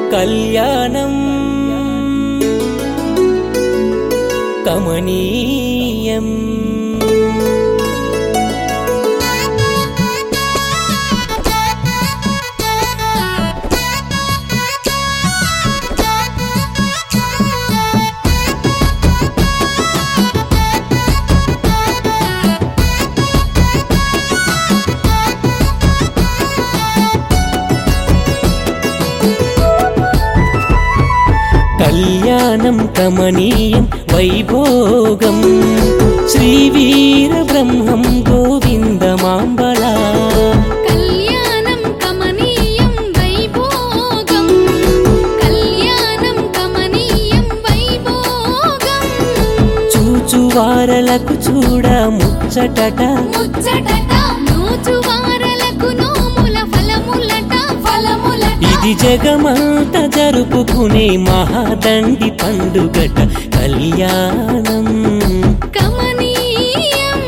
కళ్యాణం కమనీయం కళ్యాణం కమనీయం వైభోగం శ్రీవీర బ్రహ్మం గోవిందమాంబలా కళ్యాణం కమనీయం వైభోగం కళ్యాణం కమనీయం వైభోగం చూచువారలకు చూడ ముచ్చటట ముచ్చటట నోచువారలకు నోముల ఫలములట ఫలములట ఇది జగమంత జరుపుకునే మహాదండి పండుగట కళ్యాణం కమనీయం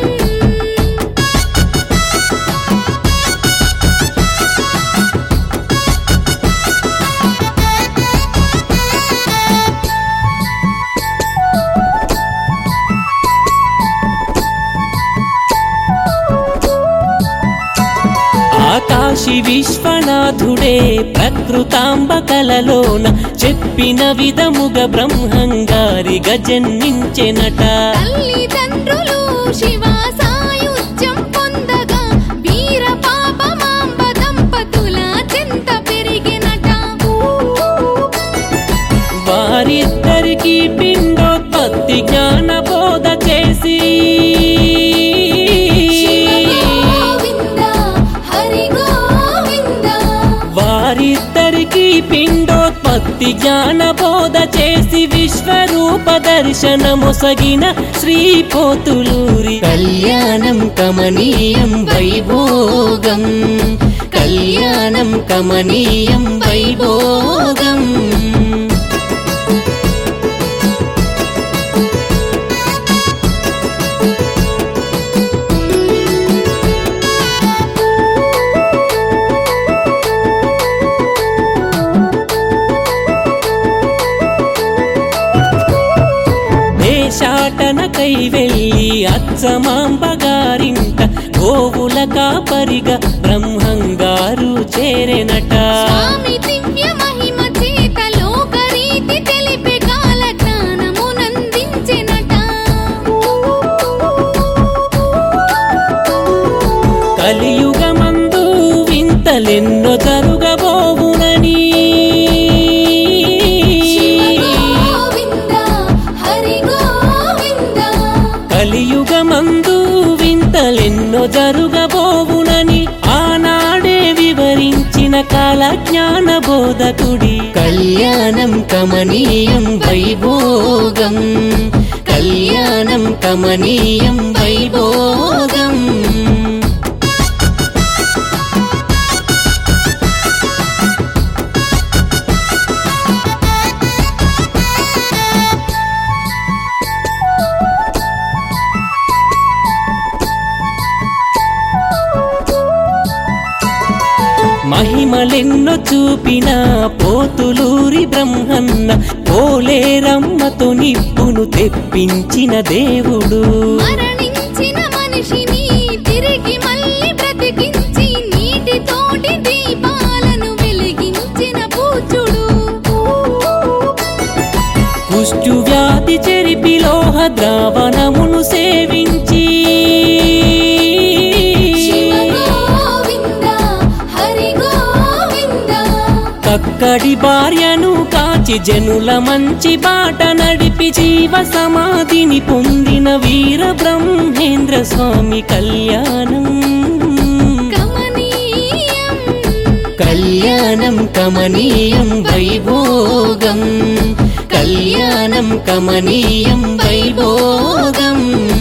ఆకాశి విశ్వనాథుడే ప్రకృతాంబ కలలోన చెప్పిన విధముగ బ్రహ్మంగారిగా జన్మించెనట తల్లిదండ్రులు శివ సాయుధ్యం పొందగా వీర పాపమాంబ దంపతుల చెంత పెరిగినట వారిద్దరికి పిండోత్పత్తి జ్ఞాన బోధ చేసి శివ గోవింద హరి గోవింద వారిద్దరికి పిండోత్పత్తి జ్ఞాన బోధ చేసి విశ్వరూప దర్శనమొసగిన శ్రీపోతులూరి కళ్యాణం కమనీయం వైభోగం కళ్యాణం కమనీయం వైభోగం దేశాటనకై వెళ్ళి అచ్చమాంబగారింట గోవుల కాపరిగా బ్రహ్మంగారు చేరెనట స్వామి దివ్య మహిమ చేత లోకరీతి తెలిపే కాల జ్ఞానమునందించెనట కలియుగమందు వింతలెన్నో జరుగబోవునని శివ గోవింద హరి గోవింద కలియుగమందు వింతలెన్నో జరుగబోవునని ఆనాడే వివరించిన కాల జ్ఞాన బోధకుడి కళ్యాణం కమనీయం వైభోగం కళ్యాణం కమనీయం వైభోగం మహిమలెన్నో చూపిన పోతులూరి బ్రహ్మన్న పోలేరమ్మతో నిప్పును తెప్పించిన దేవుడు మరణించిన మనిషిని తిరిగి మళ్ళీ బ్రతికించి నీటితోటి దీపాలను వెలిగించిన పూజుడు కుష్టు వ్యాధి చెరిపి లోహ ద్రావణమును సేవించి శివ గోవింద హరి గోవింద కక్కడి భార్యను కాచి జనుల మంచి బాట నడిపి జీవ సమాధిని పొందిన వీర బ్రహ్మేంద్ర స్వామి కళ్యాణం కమనీయం కళ్యాణం కమనీయం వైభోగం కళ్యాణం కమనీయం వైభోగం